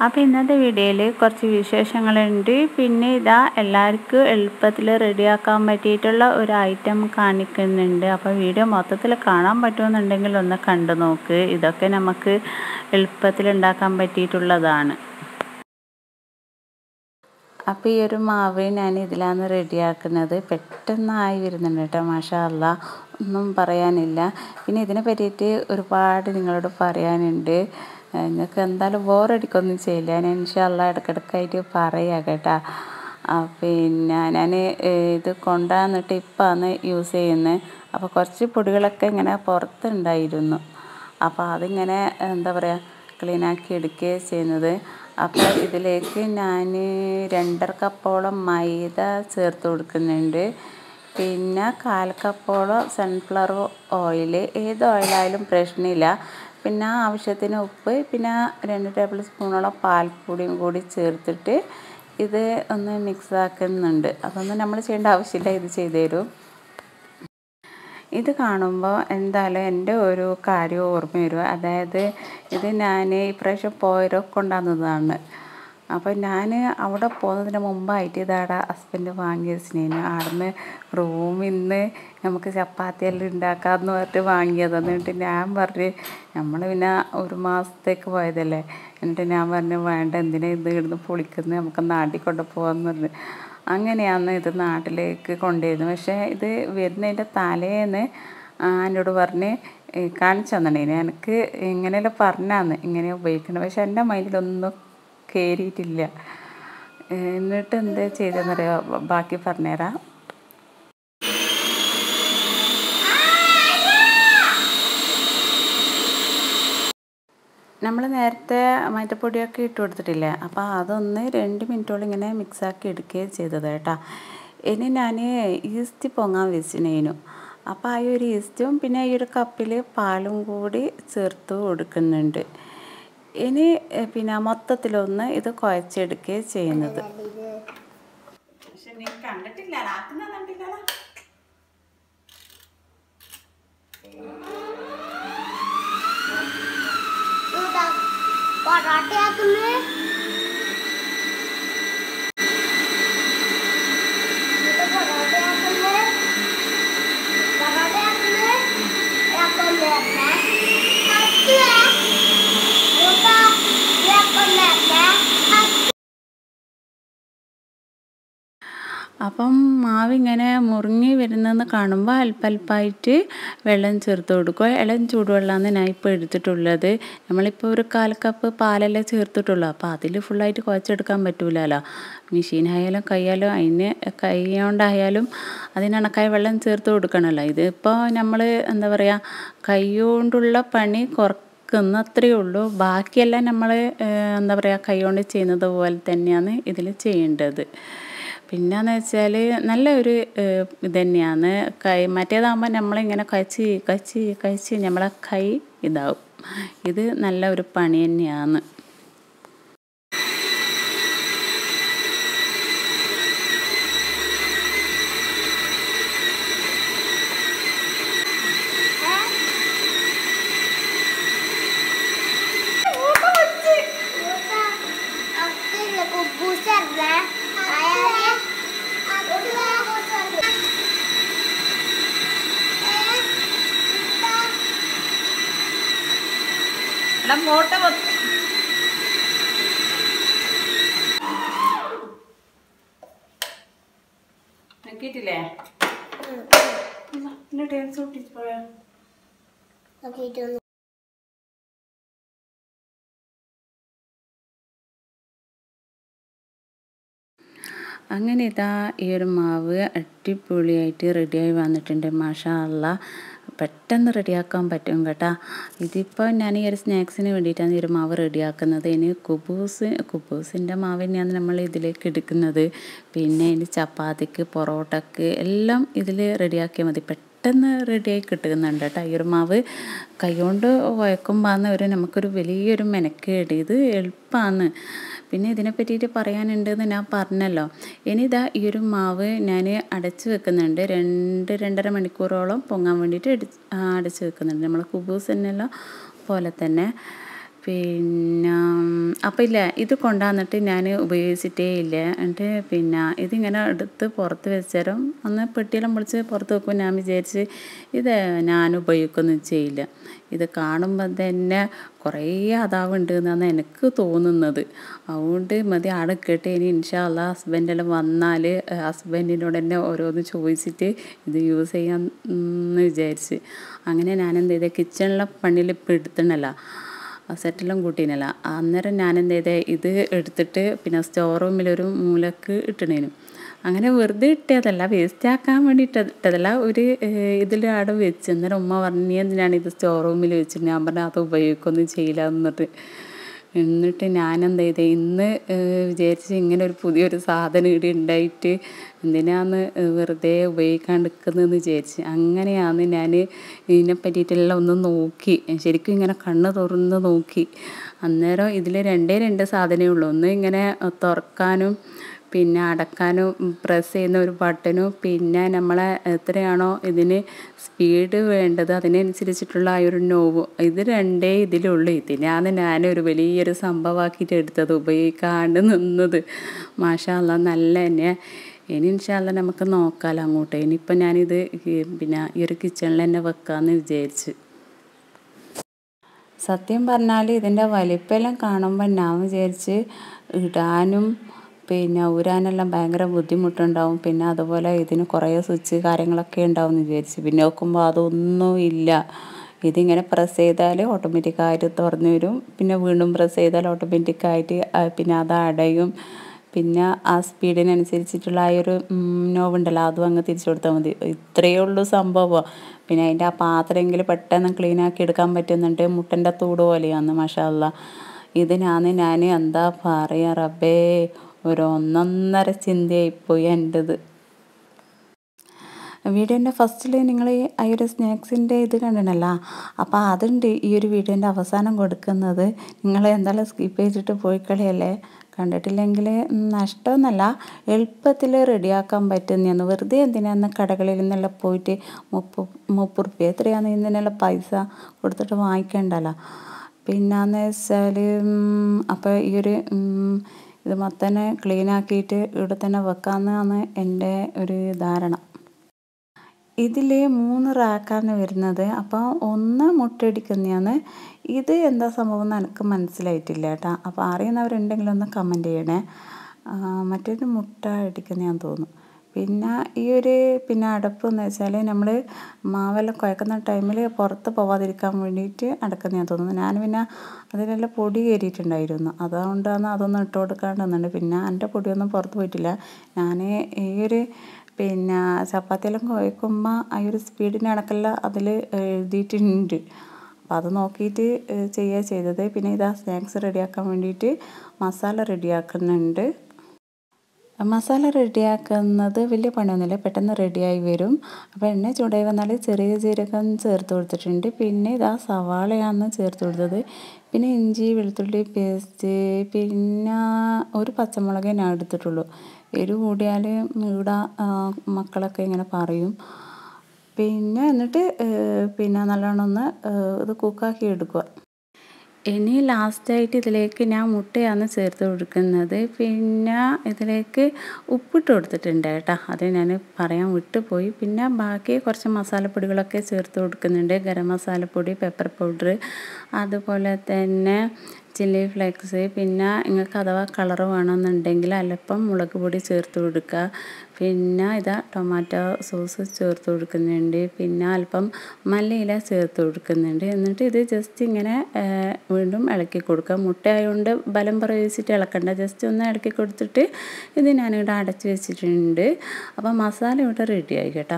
അപ്പോൾ ഇന്നത്തെ വീഡിയോയിൽ കുറച്ച് വിശേഷങ്ങളുണ്ട് പിന്നെ ഇതാ എല്ലാവർക്കും എളുപ്പത്തിൽ റെഡിയാക്കാൻ പറ്റിയിട്ടുള്ള ഒരു ഐറ്റം കാണിക്കുന്നുണ്ട് അപ്പോൾ വീഡിയോ മൊത്തത്തിൽ കാണാൻ പറ്റുമെന്നുണ്ടെങ്കിൽ ഒന്ന് കണ്ടു നോക്ക് ഇതൊക്കെ നമുക്ക് എളുപ്പത്തിൽ ഉണ്ടാക്കാൻ പറ്റിയിട്ടുള്ളതാണ് അപ്പോൾ ഈ ഒരു മാവ് ഞാൻ ഇതിലാണ് റെഡിയാക്കുന്നത് പെട്ടെന്നായി വരുന്നുണ്ട് കേട്ടോ മാഷാ അല്ല ഒന്നും പറയാനില്ല പിന്നെ ഇതിനെ പറ്റിയിട്ട് ഒരുപാട് നിങ്ങളോട് പറയാനുണ്ട് നിങ്ങൾക്ക് എന്തായാലും ബോറടിക്കൊന്നും ചെയ്യില്ല ഞാൻ ഇൻഷാല്ല ഇടയ്ക്കിടയ്ക്കായിട്ട് പറയാം കേട്ടോ പിന്നെ ഞാൻ ഇത് കൊണ്ടുവന്നിട്ട് ഇപ്പമാണ് യൂസ് ചെയ്യുന്നത് അപ്പോൾ കുറച്ച് പൊടികളൊക്കെ ഇങ്ങനെ പുറത്തുണ്ടായിരുന്നു അപ്പോൾ അതിങ്ങനെ എന്താ പറയുക ക്ലീനാക്കി എടുക്കുകയാണ് ചെയ്യുന്നത് അപ്പോൾ ഇതിലേക്ക് ഞാൻ രണ്ടര കപ്പോളം മൈദ ചേർത്ത് കൊടുക്കുന്നുണ്ട് പിന്നെ കാൽ കപ്പോളം സൺഫ്ലവർ ഓയിൽ ഏത് ഓയിലായാലും പ്രശ്നമില്ല പിന്നെ ആവശ്യത്തിന് ഉപ്പ് പിന്നെ രണ്ട് ടേബിൾ സ്പൂണോളം പാൽപ്പൊടിയും കൂടി ചേർത്തിട്ട് ഇത് ഒന്ന് മിക്സ് ആക്കുന്നുണ്ട് അതൊന്നും നമ്മൾ ചെയ്യേണ്ട ആവശ്യമില്ല ഇത് ചെയ്തു തരും ഇത് കാണുമ്പോൾ എന്തായാലും എൻ്റെ ഒരു കാര്യം ഓർമ്മ വരും അതായത് ഇത് ഞാൻ ഇപ്രാവശ്യം പോയരോ കൊണ്ടുവന്നതാണ് അപ്പോൾ ഞാൻ അവിടെ പോകുന്നതിന് മുമ്പായിട്ട് ഇതാടെ ഹസ്ബൻഡ് വാങ്ങി വെച്ചിനു അവിടുന്ന് റൂമിൽ നിന്ന് നമുക്ക് ചപ്പാത്തിയെല്ലാം ഉണ്ടാക്കാമെന്ന് പറഞ്ഞിട്ട് വാങ്ങിയത് എന്നിട്ട് ഞാൻ പറഞ്ഞ് നമ്മൾ പിന്നെ ഒരു മാസത്തേക്ക് പോയതല്ലേ എന്നിട്ട് ഞാൻ പറഞ്ഞു വേണ്ട എന്തിനാ ഇത് ഇവിടുന്ന് പൊളിക്കുന്നത് നമുക്ക് നാട്ടിൽ കൊണ്ട് പോകാമെന്ന് പറഞ്ഞു അങ്ങനെയാണ് ഇത് നാട്ടിലേക്ക് കൊണ്ടുവരുന്നത് പക്ഷേ ഇത് വരുന്നതിൻ്റെ തലേന്ന് എന്നോട് പറഞ്ഞ് കാണിച്ചു തന്നിട്ടുണ്ടായിരുന്നു എനിക്ക് ഇങ്ങനെയല്ല പറഞ്ഞാന്ന് ഇങ്ങനെ ഉപയോഗിക്കണം പക്ഷെ എൻ്റെ മൈൻഡിലൊന്നും കയറിയിട്ടില്ല എന്നിട്ട് എന്താ ചെയ്തതെന്നറിയോ ബാക്കി പറഞ്ഞുതരാം നമ്മൾ നേരത്തെ മറ്റപ്പൊടിയൊക്കെ ഇട്ട് കൊടുത്തിട്ടില്ലേ അപ്പോൾ അതൊന്ന് രണ്ട് മിനിറ്റോളം ഇങ്ങനെ മിക്സാക്കി എടുക്കുകയും ചെയ്തത് കേട്ടോ ഇനി ഞാൻ ഈസ്റ്റ് പൊങ്ങാൻ വെച്ചിനേനു അപ്പോൾ ആ ഒരു ഈസ്റ്റും പിന്നെ ഈ ഒരു കപ്പിൽ പാലും കൂടി ചേർത്ത് കൊടുക്കുന്നുണ്ട് ഇനി പിന്നെ മൊത്തത്തിലൊന്ന് ഇത് കുഴച്ചെടുക്കുകയും ചെയ്യുന്നത് പക്ഷെ നീ കണ്ടിട്ടില്ല ആക്കുന്ന കണ്ടില്ല പൊറോട്ടയാക്കുന്നേ പൊറോട്ടയാക്കുന്നേ പൊറോട്ടയാക്കുന്നേ കൊണ്ടുവരണേ കത്തുവേ കൊണ്ടുവരണേ അപ്പം മാവ് ഇങ്ങനെ മുറിഞ്ഞ് വരുന്നതെന്ന് കാണുമ്പോൾ അല്പല്പമായിട്ട് വെള്ളം ചേർത്ത് കൊടുക്കുക ഇളം ചൂടുവെള്ളമാണ് ഞാൻ ഇപ്പോൾ എടുത്തിട്ടുള്ളത് നമ്മളിപ്പോൾ ഒരു കാൽ കപ്പ് പാലല്ലേ ചേർത്തിട്ടുള്ളൂ അപ്പോൾ അതിൽ ഫുള്ളായിട്ട് കുഴച്ചെടുക്കാൻ പറ്റൂലല്ലോ മെഷീനായാലും കൈയാലും അതിന് കൈ കൊണ്ടായാലും അതിനണക്കായ വെള്ളം ചേർത്ത് കൊടുക്കണമല്ലോ ഇതിപ്പോൾ നമ്മൾ എന്താ പറയുക കൈ കൊണ്ടുള്ള പണി കുറക്കുന്ന അത്രയേ ഉള്ളൂ ബാക്കിയെല്ലാം നമ്മൾ എന്താ പറയുക കൈ കൊണ്ട് ചെയ്യുന്നത് പോലെ തന്നെയാണ് ഇതിൽ ചെയ്യേണ്ടത് പിന്നെന്ന് വെച്ചാൽ നല്ലൊരു ഇത് തന്നെയാണ് കൈ മറ്റേതാകുമ്പോൾ നമ്മളിങ്ങനെ കഴിച്ച് കഴിച്ച് കഴിച്ച് നമ്മളെ കൈ ഇതാവും ഇത് നല്ല ഒരു പണി തന്നെയാണ് മോട്ട നോക്കിയിട്ടില്ലേ ടേസ്റ്റ് ഒട്ടിച്ച് പോയാ അങ്ങനെ ഇതാ ഈ ഒരു മാവ് അടിപൊളിയായിട്ട് റെഡിയായി വന്നിട്ടുണ്ട് മാഷാ അല്ല പെട്ടെന്ന് റെഡിയാക്കാൻ പറ്റും കേട്ടോ ഇതിപ്പോൾ ഞാൻ ഈ ഒരു സ്നാക്സിന് വേണ്ടിയിട്ടാണ് ഈ ഒരു മാവ് റെഡിയാക്കുന്നത് ഇനി കുബൂസ് കുബൂസിൻ്റെ മാവ് തന്നെയാണ് നമ്മൾ ഇതിലേക്ക് എടുക്കുന്നത് പിന്നെ ഇനി ചപ്പാത്തിക്ക് പൊറോട്ടക്ക് എല്ലാം ഇതിൽ റെഡിയാക്കിയാൽ മതി പെട്ടെന്ന് റെഡിയായി കിട്ടുന്നുണ്ട് കേട്ടോ ഈ ഒരു മാവ് കൈകൊണ്ട് കുഴക്കുമ്പോൾ ഒരു നമുക്കൊരു വലിയൊരു മെനക്കേട് ഇത് എളുപ്പമാണ് പിന്നെ ഇതിനെ പറ്റിയിട്ട് പറയാനുണ്ടെന്ന് ഞാൻ പറഞ്ഞല്ലോ ഇനി ഇതാ ഈ ഒരു മാവ് ഞാൻ അടച്ച് വെക്കുന്നുണ്ട് രണ്ട് രണ്ടര മണിക്കൂറോളം പൊങ്ങാൻ വേണ്ടിയിട്ട് അടച്ച് വെക്കുന്നുണ്ട് നമ്മൾ കുബൂസ് തന്നെയല്ലോ പോലെ തന്നെ പിന്നെ അപ്പം ഇല്ല ഇത് കൊണ്ടുവന്നിട്ട് ഞാൻ ഉപയോഗിച്ചിട്ടേ ഇല്ല എന്നിട്ട് പിന്നെ ഇതിങ്ങനെ എടുത്ത് പുറത്ത് വെച്ചേരം ഒന്ന് പെട്ടിയെല്ലാം പൊളിച്ച് പുറത്ത് വെക്കും ഞാൻ വിചാരിച്ച് ഇത് ഞാൻ ഉപയോഗിക്കൊന്നും ചെയ്യില്ല ഇത് കാണുമ്പോൾ തന്നെ കുറേ അതാവുണ്ട് എന്നാണ് എനിക്ക് തോന്നുന്നത് അതുകൊണ്ട് മതി അവിടെ കേട്ട് ഇനി ഇൻഷാല്ല ഹസ്ബൻഡെല്ലാം വന്നാൽ ഹസ്ബൻഡിനോട് തന്നെ ഓരോന്ന് ചോദിച്ചിട്ട് ഇത് യൂസ് ചെയ്യാൻ എന്ന് വിചാരിച്ച് അങ്ങനെ ഞാൻ എന്ത് ചെയ്തത് കിച്ചണിലെ പണിയിൽ ഇപ്പോൾ എടുത്തണല്ലോ സെറ്റെല്ലാം കൂട്ടീനല്ല അന്നേരം ഞാൻ എന്ത് ചെയ്തേ ഇത് എടുത്തിട്ട് പിന്നെ സ്റ്റോർ റൂമിലൊരു മൂലക്ക് ഇട്ടണേനു അങ്ങനെ വെറുതെ ഇട്ടതല്ല വേസ്റ്റ് ആക്കാൻ വേണ്ടി ഇട്ട ഇട്ടതല്ല ഒരു ഇതിൽ അവിടെ വെച്ച് അന്നേരം ഉമ്മ പറഞ്ഞു നീ എന്തിനാണ് ഇത് സ്റ്റോർ റൂമിൽ വെച്ചിട്ട് ഞാൻ പറഞ്ഞു അത് ഉപയോഗിക്കൊന്നും ചെയ്യില്ല എന്നിട്ട് എന്നിട്ട് ഞാൻ എന്ത് ചെയ്തേ ഇന്ന് വിചാരിച്ച് ഇങ്ങനെ ഒരു പുതിയൊരു സാധനം ഇവിടെ ഉണ്ടായിട്ട് എന്തിനാന്ന് വെറുതെ ഉപയോഗിക്കാണ്ടിരിക്കുന്നതെന്ന് വിചാരിച്ച് അങ്ങനെയാണ് ഞാൻ ഇതിനെ പറ്റിയിട്ടെല്ലാം ഒന്ന് നോക്കി ശരിക്കും ഇങ്ങനെ കണ്ണ് തുറന്ന് നോക്കി അന്നേരം ഇതിൽ രണ്ടേ രണ്ട് സാധനമേ ഉള്ളൂ ഒന്ന് ഇങ്ങനെ തുറക്കാനും പിന്നെ അടക്കാനും പ്രസ് ചെയ്യുന്ന ഒരു ബട്ടനും പിന്നെ നമ്മളെ എത്രയാണോ ഇതിന് സ്പീഡ് വേണ്ടത് അതിനനുസരിച്ചിട്ടുള്ള ആ ഒരു നോവ് ഇത് രണ്ടേ ഇതിലുള്ളൂ ഇതിനാണ് ഞാനൊരു വലിയൊരു സംഭവമാക്കിയിട്ട് എടുത്തത് ഉപയോഗിക്കാണ്ട് നിന്നത് മാഷാല്ല നല്ല തന്നെ ഇനി ഇൻഷാല്ല നമുക്ക് നോക്കാമല്ലോ അങ്ങോട്ട് ഇനിയിപ്പോൾ ഞാനിത് പിന്നെ ഈ ഒരു കിച്ചണിൽ തന്നെ വെക്കാമെന്ന് വിചാരിച്ച് സത്യം പറഞ്ഞാൽ ഇതിൻ്റെ വലിപ്പെല്ലാം കാണുമ്പോൾ ഞാൻ വിചാരിച്ച് ഇടാനും പിന്നെ ഊരാനെല്ലാം ഭയങ്കര ബുദ്ധിമുട്ടുണ്ടാവും പിന്നെ അതുപോലെ ഇതിന് കുറേ സ്വിച്ച് കാര്യങ്ങളൊക്കെ ഉണ്ടാവും എന്ന് വിചാരിച്ചു പിന്നെ നോക്കുമ്പോൾ അതൊന്നും ഇല്ല ഇതിങ്ങനെ പ്രസ് ചെയ്താൽ ഓട്ടോമാറ്റിക്കായിട്ട് തുറന്നു വരും പിന്നെ വീണ്ടും പ്രസ് ചെയ്താൽ ഓട്ടോമാറ്റിക്കായിട്ട് പിന്നെ അത് അടയും പിന്നെ ആ സ്പീഡിനനുസരിച്ചിട്ടുള്ള ആ ഒരു നോവുണ്ടല്ലോ അതും അങ്ങ് തിരിച്ചു കൊടുത്താൽ മതി ഇത്രയേ ഉള്ളൂ സംഭവം പിന്നെ അതിൻ്റെ ആ പാത്രമെങ്കിൽ പെട്ടെന്ന് ക്ലീൻ ആക്കി എടുക്കാൻ പറ്റുന്നുണ്ട് മുട്ടൻ്റെ തൂട് പോലെയാണ് മഷാല്ല ഇതിനാണ് ഞാൻ എന്താ പറയുക റബ്ബേ ഒരു ഒന്നൊന്നര ചിന്തയായിപ്പോയി എൻ്റെത് വീഡിയോൻ്റെ ഫസ്റ്റിൽ നിങ്ങൾ ഈ ഒരു സ്നാക്സിൻ്റെ ഇത് കണ്ടിനല്ല അപ്പോൾ അതുണ്ട് ഈ ഒരു വീഡിയോൻ്റെ അവസാനം കൊടുക്കുന്നത് നിങ്ങൾ എന്തായാലും സ്കിപ്പ് ചെയ്തിട്ട് പോയി കളിയല്ലേ കണ്ടിട്ടില്ലെങ്കിൽ നഷ്ടമൊന്നുമല്ല എളുപ്പത്തിൽ റെഡിയാക്കാൻ പറ്റുന്നതാണ് വെറുതെ എന്തിനാന്ന് കടകളിൽ നിന്നെല്ലാം പോയിട്ട് മുപ്പ മുപ്പത് റുപ്യ എത്രയാണ് ഇതിനെല്ലാം പൈസ കൊടുത്തിട്ട് വാങ്ങിക്കണ്ടല്ലോ പിന്നെന്ന് വെച്ചാൽ അപ്പോൾ ഈ ഒരു ഇത് മൊത്തം ക്ലീൻ ആക്കിയിട്ട് ഇവിടെ തന്നെ വെക്കാമെന്നാണ് എൻ്റെ ഒരു ധാരണ ഇതിൽ മൂന്ന് റാക്കാണ് വരുന്നത് അപ്പോൾ ഒന്ന് മുട്ടയടിക്കുന്നതാണ് ഇത് എന്താ സംഭവം എന്ന് എനിക്ക് മനസ്സിലായിട്ടില്ല കേട്ടോ അപ്പോൾ അറിയുന്നവരുണ്ടെങ്കിൽ ഒന്ന് കമൻറ്റ് ചെയ്യണേ മറ്റൊരു മുട്ട അടിക്കുന്നതാന്ന് തോന്നുന്നു പിന്നെ ഈ ഒരു പിന്നെ അടപ്പ് എന്ന് വെച്ചാൽ നമ്മൾ മാവെല്ലാം കുഴക്കുന്ന ടൈമിൽ പുറത്ത് പോവാതിരിക്കാൻ വേണ്ടിയിട്ട് അടക്കുന്നതാന്ന് തോന്നുന്നു ഞാൻ പിന്നെ അതിലെല്ലാം പൊടി കയറിയിട്ടുണ്ടായിരുന്നു അതുകൊണ്ടാണ് അതൊന്നും ഇട്ട് കൊടുക്കാണ്ട് വന്നിട്ടുണ്ട് പിന്നെ എൻ്റെ പൊടിയൊന്നും പുറത്ത് പോയിട്ടില്ല ഞാൻ ഈ ഒരു പിന്നെ ചപ്പാത്തിയെല്ലാം കുഴക്കുമ്പോൾ ആ ഒരു സ്പീഡിന് കണക്കെല്ലാം അതിൽ എഴുതിയിട്ടുണ്ട് അപ്പോൾ അത് നോക്കിയിട്ട് ചെയ്യുക ചെയ്തത് പിന്നെ ഇതാ സ്നാക്സ് റെഡിയാക്കാൻ വേണ്ടിയിട്ട് മസാല റെഡിയാക്കുന്നുണ്ട് മസാല റെഡിയാക്കുന്നത് വലിയ പണിയൊന്നുമില്ല പെട്ടെന്ന് റെഡിയായി വരും അപ്പോൾ എണ്ണ ചൂടായി വന്നാൽ ചെറിയ ജീരകം ചേർത്ത് കൊടുത്തിട്ടുണ്ട് പിന്നെ ഇതാ സവാളയാണ് ചേർത്ത് കൊടുത്തത് പിന്നെ ഇഞ്ചി വെളുത്തുള്ളി പേസ്റ്റ് പിന്നെ ഒരു പച്ചമുളക് ഞാൻ എടുത്തിട്ടുള്ളൂ എരിവ് കൂടിയാൽ ഇവിടെ മക്കളൊക്കെ ഇങ്ങനെ പറയും പിന്നെ എന്നിട്ട് പിന്നെ നല്ലോണം ഒന്ന് ഇത് കുക്കാക്കി എടുക്കുക ഇനി ലാസ്റ്റായിട്ട് ഇതിലേക്ക് ഞാൻ മുട്ടയാണ് ചേർത്ത് കൊടുക്കുന്നത് പിന്നെ ഇതിലേക്ക് ഉപ്പിട്ട് കൊടുത്തിട്ടുണ്ട് കേട്ടോ അത് ഞാൻ പറയാൻ വിട്ടുപോയി പിന്നെ ബാക്കി കുറച്ച് മസാലപ്പൊടികളൊക്കെ ചേർത്ത് കൊടുക്കുന്നുണ്ട് ഗരം മസാലപ്പൊടി പെപ്പർ പൗഡർ അതുപോലെ തന്നെ ചില്ലി ഫ്ലേക്സ് പിന്നെ നിങ്ങൾക്ക് അഥവാ കളർ വേണമെന്നുണ്ടെങ്കിൽ അല്പം മുളക് പൊടി ചേർത്ത് കൊടുക്കുക പിന്നെ ഇതാ ടൊമാറ്റോ സോസ് ചേർത്ത് കൊടുക്കുന്നുണ്ട് പിന്നെ അല്പം മല്ലിയില ചേർത്ത് കൊടുക്കുന്നുണ്ട് എന്നിട്ട് ഇത് ജസ്റ്റ് ഇങ്ങനെ വീണ്ടും ഇളക്കി കൊടുക്കുക മുട്ട ആയതുകൊണ്ട് ബലം പ്രയോഗിച്ചിട്ട് ഇളക്കണ്ട ജസ്റ്റ് ഒന്ന് ഇളക്കി കൊടുത്തിട്ട് ഇത് ഞാനിവിടെ അടച്ച് വെച്ചിട്ടുണ്ട് അപ്പോൾ മസാല ഇവിടെ റെഡിയായി കേട്ടോ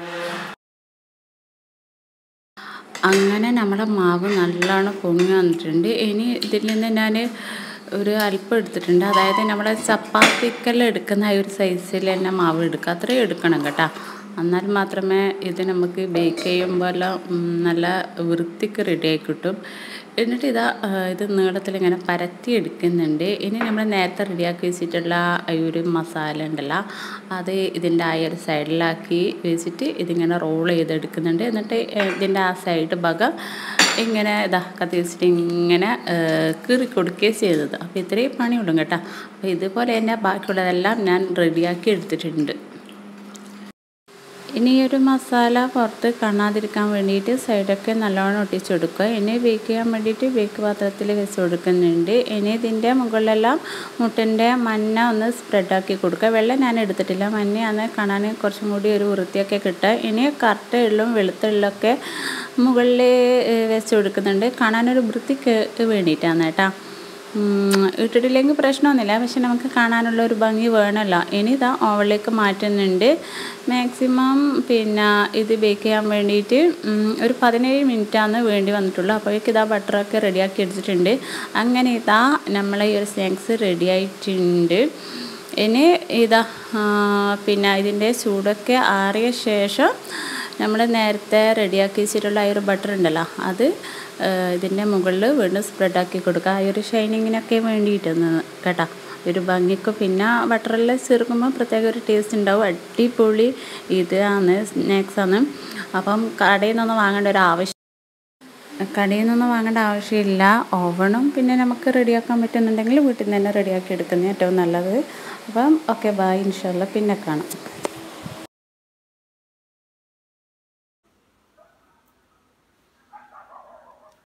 അങ്ങനെ നമ്മുടെ മാവ് നല്ലോണം പൊങ്ങി വന്നിട്ടുണ്ട് ഇനി ഇതിൽ നിന്ന് ഞാൻ ഒരു അല്പം എടുത്തിട്ടുണ്ട് അതായത് നമ്മുടെ ചപ്പാത്തിക്കെല്ലാം എടുക്കുന്ന ആ ഒരു സൈസിൽ തന്നെ മാവ് എടുക്കുക അത്രയും എടുക്കണം കേട്ടോ എന്നാൽ മാത്രമേ ഇത് നമുക്ക് ബേക്ക് ചെയ്യുമ്പോൾ നല്ല വൃത്തിക്ക് റെഡിയായി കിട്ടും എന്നിട്ട് ഇതാ ഇത് നീളത്തിൽ ഇങ്ങനെ പരത്തി എടുക്കുന്നുണ്ട് ഇനി നമ്മൾ നേരത്തെ റെഡിയാക്കി വെച്ചിട്ടുള്ള ഈ ഒരു മസാല ഉണ്ടല്ലോ അത് ഇതിൻ്റെ ആ ഒരു സൈഡിലാക്കി വെച്ചിട്ട് ഇതിങ്ങനെ റോൾ ചെയ്തെടുക്കുന്നുണ്ട് എന്നിട്ട് ഇതിൻ്റെ ആ സൈഡ് ഭാഗം ഇങ്ങനെ ഇതാ കത്തി വെച്ചിട്ട് ഇങ്ങനെ കീറി കൊടുക്കുകയും ചെയ്തത് അപ്പോൾ ഇത്രയും പണിയുള്ളൂ കേട്ടോ അപ്പോൾ ഇതുപോലെ തന്നെ ബാക്കിയുള്ളതെല്ലാം ഞാൻ റെഡിയാക്കി എടുത്തിട്ടുണ്ട് ഇനി ഈ ഒരു മസാല പുറത്ത് കാണാതിരിക്കാൻ വേണ്ടിയിട്ട് സൈഡൊക്കെ നല്ലോണം ഒട്ടിച്ച് കൊടുക്കുക ഇനി ബേക്ക് ചെയ്യാൻ വേണ്ടിയിട്ട് ബേക്ക് പാത്രത്തിൽ വെച്ച് കൊടുക്കുന്നുണ്ട് ഇനി ഇതിൻ്റെ മുകളിലെല്ലാം മുട്ടൻ്റെ മഞ്ഞ ഒന്ന് സ്പ്രെഡാക്കി കൊടുക്കുക വെള്ളം ഞാൻ എടുത്തിട്ടില്ല മഞ്ഞയാണ് കാണാൻ കുറച്ചും കൂടി ഒരു വൃത്തിയൊക്കെ കിട്ടുക ഇനി കറുത്ത എള്ളും വെളുത്ത എള്ളൊക്കെ മുകളിൽ വെച്ച് കൊടുക്കുന്നുണ്ട് കാണാനൊരു വൃത്തിക്ക് വേണ്ടിയിട്ടാണ് കേട്ടോ ഇട്ടിട്ടില്ലെങ്കിൽ പ്രശ്നമൊന്നുമില്ല പക്ഷെ നമുക്ക് കാണാനുള്ള ഒരു ഭംഗി വേണമല്ലോ ഇനി ഇതാ ഓവളിലേക്ക് മാറ്റുന്നുണ്ട് മാക്സിമം പിന്നെ ഇത് ബേക്ക് ചെയ്യാൻ വേണ്ടിയിട്ട് ഒരു പതിനേഴ് മിനിറ്റാണ് വേണ്ടി വന്നിട്ടുള്ളൂ അപ്പോഴേക്ക് ഇതാ ബട്ടറൊക്കെ റെഡിയാക്കി എടുത്തിട്ടുണ്ട് അങ്ങനെ ഇതാ നമ്മളെ ഈ ഒരു സ്നാക്സ് റെഡി ആയിട്ടുണ്ട് ഇനി ഇതാ പിന്നെ ഇതിൻ്റെ ചൂടൊക്കെ ആറിയ ശേഷം നമ്മൾ നേരത്തെ റെഡിയാക്കി വെച്ചിട്ടുള്ള ആ ഒരു ബട്ടർ ഉണ്ടല്ലോ അത് ഇതിൻ്റെ മുകളിൽ വീണ്ടും സ്പ്രെഡാക്കി കൊടുക്കുക ആ ഒരു ഷൈനിങ്ങിനൊക്കെ വേണ്ടിയിട്ടൊന്ന് കേട്ടോ ഒരു ഭംഗിക്ക് പിന്നെ ബട്ടറെല്ലാം ചേർക്കുമ്പോൾ പ്രത്യേക ഒരു ടേസ്റ്റ് ഉണ്ടാവും അടിപൊളി ഇതാണ് സ്നാക്സാണ് അപ്പം കടയിൽ നിന്നൊന്നും വാങ്ങേണ്ട ഒരു ആവശ്യം കടയിൽ നിന്നൊന്നും വാങ്ങേണ്ട ആവശ്യമില്ല ഓവണും പിന്നെ നമുക്ക് റെഡിയാക്കാൻ പറ്റുന്നുണ്ടെങ്കിൽ വീട്ടിൽ നിന്ന് തന്നെ റെഡിയാക്കി എടുക്കുന്നത് ഏറ്റവും നല്ലത് അപ്പം ഓക്കെ ബായ് ഇൻഷാല്ല പിന്നെ കാണാം